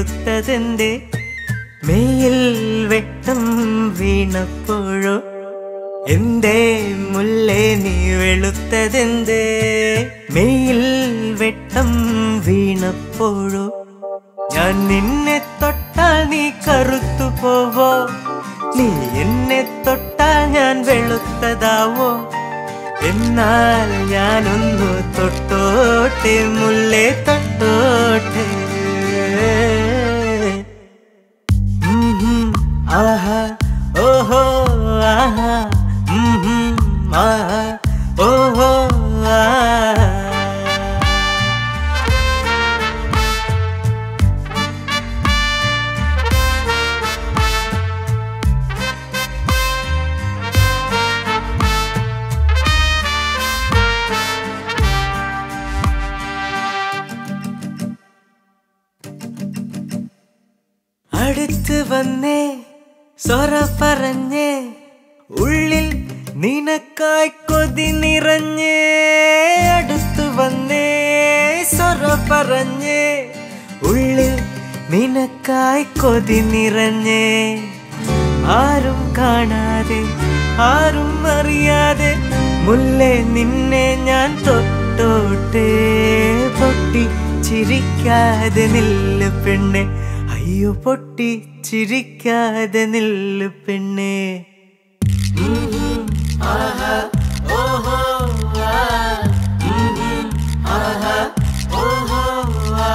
വെളുത്തതെന്തേ mail വെട്ടം വീണപ്പോഴോ എന്തേ മുല്ലേ നീ വെളുത്തതെന്തേ മെയിൽ വെട്ടം വീണപ്പോഴോ ഞാൻ നിന്നെ തൊട്ടാൽ നീ കറുത്തു പോവോ നീ എന്നെ തൊട്ടാൽ ഞാൻ വെളുത്തതാവോ എന്നാൽ ഞാനൊന്നു തൊട്ടോട്ടെ മുല്ലേ തൊട്ടോട്ടെ ഉം ഹും, ആഹാ ഓഹോ ആഹാ ഉം ഹും, ആഹാ ഓഹോ ആഹാ അടുത്ത് വന്നേ സൊറ പറഞ്ഞേ ഉള്ളിൽ നിനക്കായി കൊതി നിറഞ്ഞേ അടുത്ത് വന്നേ സൊറ പറഞ്ഞേ ഉള്ളിൽ നിനക്കായി കൊതി നിറഞ്ഞേ ആരും കാണാതെ ആരും അറിയാതെ മുല്ലേ നിന്നെ ഞാൻ തൊട്ടോട്ടെ പൊട്ടി ചിരിക്കാതെ നില്ല് പെണ്ണെ അയ്യോ പൊട്ടി ചിരിക്കാതെ നില്ല് പെണ്ണെ ഉം ഉം, ആഹാ, ഓഹോ, ആ, ഉം ഉം, ആഹാ, ഓഹോ, ആ.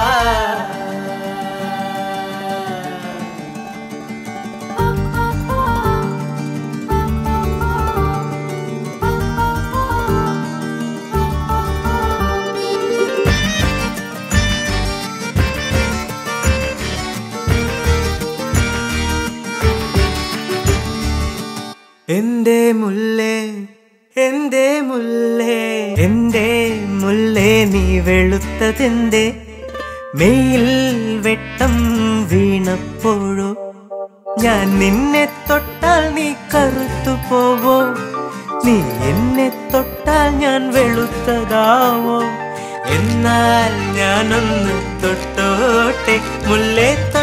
എന്റെ മുല്ലേ എന്റെ മുല്ലേ എന്റെ മുല്ലേ നീ വെളുത്തതെന്തേ മെയിൽ വെട്ടം വീണപ്പോഴോ ഞാൻ നിന്നെ തൊട്ടാൽ നീ കറുത്തു പോവോ നീ എന്നെ തൊട്ടാൽ ഞാൻ വെളുത്തതാവോ എന്നാൽ ഞാനൊന്ന് തൊട്ടോട്ടെ മുല്ലേ തൊ